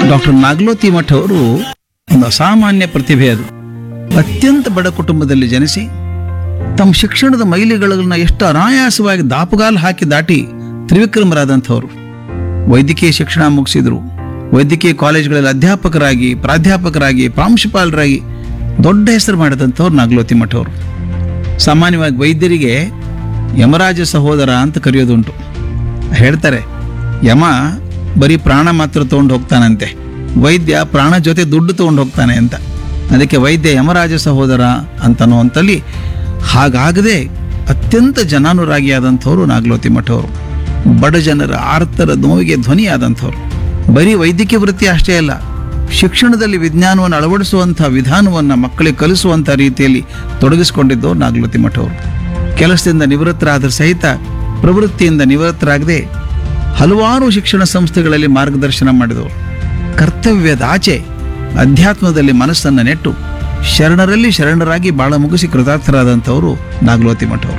doctor ನಾಗಲೋತಿ ಮಠ ಅವರು ಒಂದು ಅಸಾಮಾನ್ಯ ಪ್ರತಿಭೆ ಅದು ಅತ್ಯಂತ ಬಡ ಕುಟುಂಬದಲ್ಲಿ ಜನಿಸಿ ತಮ್ಮ ಶಿಕ್ಷಣದ ಮೈಲಿಗಳನ್ನ ಎಷ್ಟು ಅನಾಯಾಸವಾಗಿ ದಾಪುಗಾಲು ಹಾಕಿ ದಾಟಿ ತ್ರಿವಿಕ್ರಮರಾದಂಥವ್ರು ವೈದ್ಯಕೀಯ ಶಿಕ್ಷಣ ಮುಗಿಸಿದ್ರು ವೈದ್ಯಕೀಯ ಕಾಲೇಜ್ಗಳಲ್ಲಿ ಅಧ್ಯಾಪಕರಾಗಿ ಪ್ರಾಧ್ಯಾಪಕರಾಗಿ ಪ್ರಾಂಶುಪಾಲರಾಗಿ ದೊಡ್ಡ ಹೆಸರು ಮಾಡಿದಂಥವ್ರು ನಾಗಲೋತಿ ಮಠ ಅವರು ಸಾಮಾನ್ಯವಾಗಿ ವೈದ್ಯರಿಗೆ ಯಮರಾಜ ಸಹೋದರ ಅಂತ ಕರೆಯೋದುಂಟು ಹೇಳ್ತಾರೆ ಯಮ ಬರೀ ಪ್ರಾಣ ಮಾತ್ರ ತಗೊಂಡು ಹೋಗ್ತಾನಂತೆ ವೈದ್ಯ ಪ್ರಾಣ ಜೊತೆ ದುಡ್ಡು ತಗೊಂಡು ಹೋಗ್ತಾನೆ ಅಂತ ಅದಕ್ಕೆ ವೈದ್ಯ ಯಮರಾಜ ಸಹೋದರ ಅಂತನ್ನುವಂಥಲ್ಲಿ ಹಾಗಾಗದೆ ಅತ್ಯಂತ ಜನಾನುರಾಗಿಯಾದಂಥವ್ರು ನಾಗಲೋತಿ ಮಠವರು ಬಡ ಜನರ ಆರ್ತರ ನೋವಿಗೆ ಧ್ವನಿಯಾದಂಥವ್ರು ಬರೀ ವೈದ್ಯಕೀಯ ವೃತ್ತಿ ಅಷ್ಟೇ ಅಲ್ಲ ಶಿಕ್ಷಣದಲ್ಲಿ ವಿಜ್ಞಾನವನ್ನು ಅಳವಡಿಸುವಂಥ ವಿಧಾನವನ್ನು ಮಕ್ಕಳಿಗೆ ಕಲಿಸುವಂಥ ರೀತಿಯಲ್ಲಿ ತೊಡಗಿಸಿಕೊಂಡಿದ್ದವರು ನಾಗಲೋತಿ ಮಠವರು ಕೆಲಸದಿಂದ ನಿವೃತ್ತರಾದ ಸಹಿತ ಪ್ರವೃತ್ತಿಯಿಂದ ನಿವೃತ್ತರಾಗದೆ ಹಲವಾರು ಶಿಕ್ಷಣ ಸಂಸ್ಥೆಗಳಲ್ಲಿ ಮಾರ್ಗದರ್ಶನ ಮಾಡಿದವರು ಕರ್ತವ್ಯದ ಆಚೆ ಅಧ್ಯಾತ್ಮದಲ್ಲಿ ಮನಸ್ಸನ್ನು ನೆಟ್ಟು ಶರಣರಲ್ಲಿ ಶರಣರಾಗಿ ಬಾಳ ಮುಗಿಸಿ ಕೃತಾರ್ಥರಾದಂಥವರು ನಾಗಲೋತಿ ಮಠವರು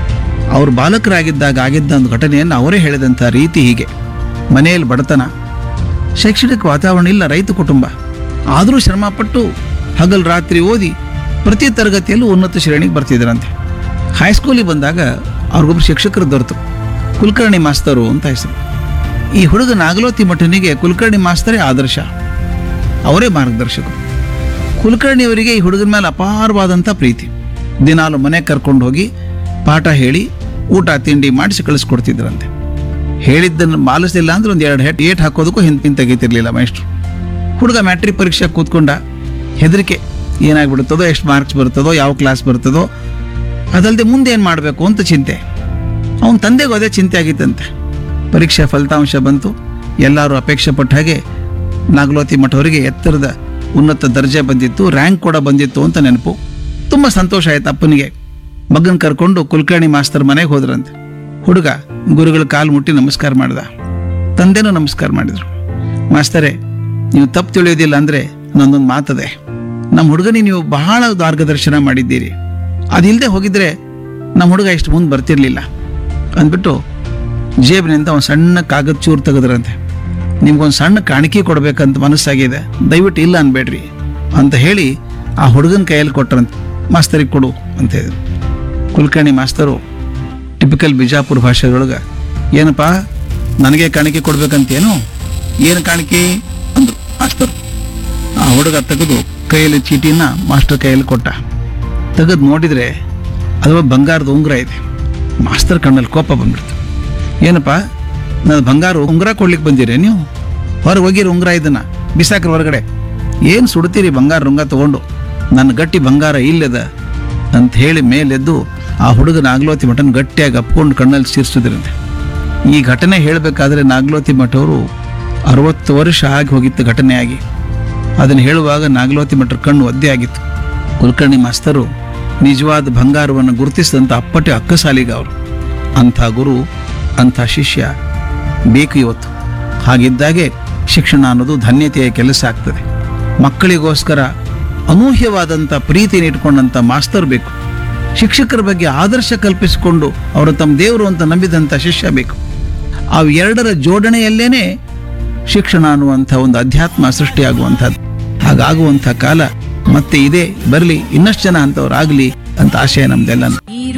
ಅವರು ಬಾಲಕರಾಗಿದ್ದಾಗ ಆಗಿದ್ದ ಒಂದು ಘಟನೆಯನ್ನು ಅವರೇ ಹೇಳಿದಂಥ ರೀತಿ ಹೀಗೆ ಮನೆಯಲ್ಲಿ ಬಡತನ ಶೈಕ್ಷಣಿಕ ವಾತಾವರಣ ಇಲ್ಲ ರೈತ ಕುಟುಂಬ ಆದರೂ ಶ್ರಮಪಟ್ಟು ಹಗಲು ರಾತ್ರಿ ಓದಿ ಪ್ರತಿ ತರಗತಿಯಲ್ಲೂ ಉನ್ನತ ಶ್ರೇಣಿಗೆ ಬರ್ತಿದ್ರಂತೆ ಹೈಸ್ಕೂಲಿಗೆ ಬಂದಾಗ ಅವ್ರಿಗೊಬ್ಬರು ಶಿಕ್ಷಕರು ದೊರೆತು ಕುಲಕರ್ಣಿ ಮಾಸ್ತರು ಅಂತ ಹೆಸರು ಈ ಹುಡುಗ ನಾಗಲೋತಿ ಮಠನಿಗೆ ಕುಲಕರ್ಣಿ ಮಾಸ್ತರೇ ಆದರ್ಶ ಅವರೇ ಮಾರ್ಗದರ್ಶಕರು ಕುಲಕರ್ಣಿಯವರಿಗೆ ಈ ಹುಡುಗನ ಮೇಲೆ ಅಪಾರವಾದಂಥ ಪ್ರೀತಿ ದಿನಾಲು ಮನೆ ಕರ್ಕೊಂಡು ಹೋಗಿ ಪಾಠ ಹೇಳಿ ಊಟ ತಿಂಡಿ ಮಾಡಿಸಿ ಕಳಿಸ್ಕೊಡ್ತಿದ್ರಂತೆ ಹೇಳಿದ್ದನ್ನು ಮಾಲಿಸಲಿಲ್ಲ ಅಂದ್ರೆ ಒಂದು ಎರಡು ಹೆಟ್ ಏಟ್ ಹಾಕೋದಕ್ಕೂ ಹಿಂದೆ ಹಿಂದೆ ತೆಗಿತಿರ್ಲಿಲ್ಲ ಮೇಷ್ಟ್ರು ಹುಡುಗ ಮ್ಯಾಟ್ರಿಕ್ ಪರೀಕ್ಷೆ ಕೂತ್ಕೊಂಡ ಹೆದರಿಕೆ ಏನಾಗ್ಬಿಡುತ್ತದೋ ಎಷ್ಟು ಮಾರ್ಕ್ಸ್ ಬರ್ತದೋ ಯಾವ ಕ್ಲಾಸ್ ಬರ್ತದೋ ಅದಲ್ಲದೆ ಮುಂದೆ ಏನು ಮಾಡಬೇಕು ಅಂತ ಚಿಂತೆ ಅವನ ತಂದೆಗೂ ಅದೇ ಚಿಂತೆ ಆಗಿತ್ತಂತೆ ಪರೀಕ್ಷೆ ಫಲಿತಾಂಶ ಬಂತು ಎಲ್ಲರೂ ಅಪೇಕ್ಷೆ ಪಟ್ಟ ಹಾಗೆ ನಾಗಲೋತಿ ಮಠವರಿಗೆ ಎತ್ತರದ ಉನ್ನತ ದರ್ಜೆ ಬಂದಿತ್ತು ರ್ಯಾಂಕ್ ಕೂಡ ಬಂದಿತ್ತು ಅಂತ ನೆನಪು ತುಂಬ ಸಂತೋಷ ಆಯ್ತು ಅಪ್ಪನಿಗೆ ಮಗನ್ ಕರ್ಕೊಂಡು ಕುಲಕರ್ಣಿ ಮಾಸ್ತರ್ ಮನೆಗೆ ಹೋದ್ರಂತೆ ಹುಡುಗ ಗುರುಗಳ ಕಾಲು ಮುಟ್ಟಿ ನಮಸ್ಕಾರ ಮಾಡ್ದ ತಂದೆನೂ ನಮಸ್ಕಾರ ಮಾಡಿದ್ರು ಮಾಸ್ತರೇ ನೀವು ತಪ್ಪು ತಿಳಿಯೋದಿಲ್ಲ ಅಂದ್ರೆ ನನ್ನೊಂದು ಮಾತದೆ ನಮ್ಮ ಹುಡುಗನಿಗೆ ನೀವು ಬಹಳ ಮಾರ್ಗದರ್ಶನ ಮಾಡಿದ್ದೀರಿ ಅದಿಲ್ಲದೆ ಹೋಗಿದ್ರೆ ನಮ್ಮ ಹುಡುಗ ಇಷ್ಟು ಮುಂದೆ ಬರ್ತಿರ್ಲಿಲ್ಲ ಅಂದ್ಬಿಟ್ಟು ಜೇಬಿನಿಂದ ಒಂದು ಸಣ್ಣ ಕಾಗದ ಚೂರು ತೆಗೆದ್ರಂತೆ ನಿಮ್ಗೊಂದು ಸಣ್ಣ ಕಾಣಿಕೆ ಕೊಡ್ಬೇಕಂತ ಮನಸ್ಸಾಗಿದೆ ದಯವಿಟ್ಟು ಇಲ್ಲ ಅನ್ಬೇಡ್ರಿ ಅಂತ ಹೇಳಿ ಆ ಹುಡುಗನ ಕೈಯಲ್ಲಿ ಕೊಟ್ರಂತೆ ಮಾಸ್ತರಿಗೆ ಕೊಡು ಅಂತ ಹೇಳಿದ್ರು ಕುಲಕರ್ಣಿ ಮಾಸ್ತರು ಟಿಪಿಕಲ್ ಬಿಜಾಪುರ ಭಾಷೆದೊಳಗೆ ಏನಪ್ಪ ನನಗೆ ಕಾಣಿಕೆ ಕೊಡ್ಬೇಕಂತೇನು ಏನು ಕಾಣಿಕೆ ಅಂದ್ರು ಮಾಸ್ತರು ಆ ಹುಡುಗ ತೆಗೆದು ಕೈಯಲ್ಲಿ ಚೀಟಿನ ಮಾಸ್ಟರ್ ಕೈಯಲ್ಲಿ ಕೊಟ್ಟ ತೆಗೆದು ನೋಡಿದರೆ ಅದು ಬಂಗಾರದ ಉಂಗುರ ಇದೆ ಮಾಸ್ತರ್ ಕಣ್ಣಲ್ಲಿ ಕೋಪ ಬಂದ್ಬಿಡ್ತು ಏನಪ್ಪ ನಾನು ಬಂಗಾರ ಉಂಗುರ ಕೊಡ್ಲಿಕ್ಕೆ ಬಂದಿರಿ ನೀವು ಹೊರಗೆ ಹೋಗಿರಿ ಉಂಗುರ ಇದನ್ನ ಬಿಸಾಕ್ರಿ ಹೊರಗಡೆ ಏನು ಸುಡ್ತೀರಿ ಬಂಗಾರ ರುಂಗ ತಗೊಂಡು ನನ್ನ ಗಟ್ಟಿ ಬಂಗಾರ ಇಲ್ಲದ ಅಂತ ಹೇಳಿ ಮೇಲೆದ್ದು ಆ ಹುಡುಗ ನಾಗಲೋತಿ ಮಠನ ಗಟ್ಟಿಯಾಗಿ ಅಪ್ಕೊಂಡು ಕಣ್ಣಲ್ಲಿ ಸೇರಿಸಿದ್ರಂತೆ ಈ ಘಟನೆ ಹೇಳಬೇಕಾದ್ರೆ ನಾಗಲೋತಿ ಮಠವರು ಅರವತ್ತು ವರ್ಷ ಆಗಿ ಹೋಗಿತ್ತು ಘಟನೆಯಾಗಿ ಅದನ್ನು ಹೇಳುವಾಗ ನಾಗಲೋತಿ ಮಠರ ಕಣ್ಣು ಒದ್ದೆ ಆಗಿತ್ತು ಕುಲಕರ್ಣಿ ಮಾಸ್ತರು ನಿಜವಾದ ಬಂಗಾರವನ್ನು ಗುರುತಿಸಿದಂಥ ಅಪ್ಪಟೆ ಅಕ್ಕಸಾಲಿಗ ಅವರು ಅಂಥ ಗುರು ಅಂಥ ಶಿಷ್ಯ ಬೇಕು ಇವತ್ತು ಹಾಗಿದ್ದಾಗೆ ಶಿಕ್ಷಣ ಅನ್ನೋದು ಧನ್ಯತೆಯ ಕೆಲಸ ಆಗ್ತದೆ ಮಕ್ಕಳಿಗೋಸ್ಕರ ಅನೂಹ್ಯವಾದಂಥ ಪ್ರೀತಿನ ಇಟ್ಕೊಂಡಂಥ ಮಾಸ್ತರ್ ಬೇಕು ಶಿಕ್ಷಕರ ಬಗ್ಗೆ ಆದರ್ಶ ಕಲ್ಪಿಸಿಕೊಂಡು ಅವರು ತಮ್ಮ ದೇವರು ಅಂತ ನಂಬಿದಂಥ ಶಿಷ್ಯ ಬೇಕು ಅವು ಎರಡರ ಜೋಡಣೆಯಲ್ಲೇನೆ ಶಿಕ್ಷಣ ಅನ್ನುವಂಥ ಒಂದು ಅಧ್ಯಾತ್ಮ ಸೃಷ್ಟಿಯಾಗುವಂಥದ್ದು ಹಾಗಾಗುವಂಥ ಕಾಲ ಮತ್ತೆ ಇದೆ ಬರಲಿ ಇನ್ನಷ್ಟು ಜನ ಅಂಥವ್ರಾಗಲಿ ಅಂತ ಆಶಯ ನಮ್ದೆಲ್ಲ ಈ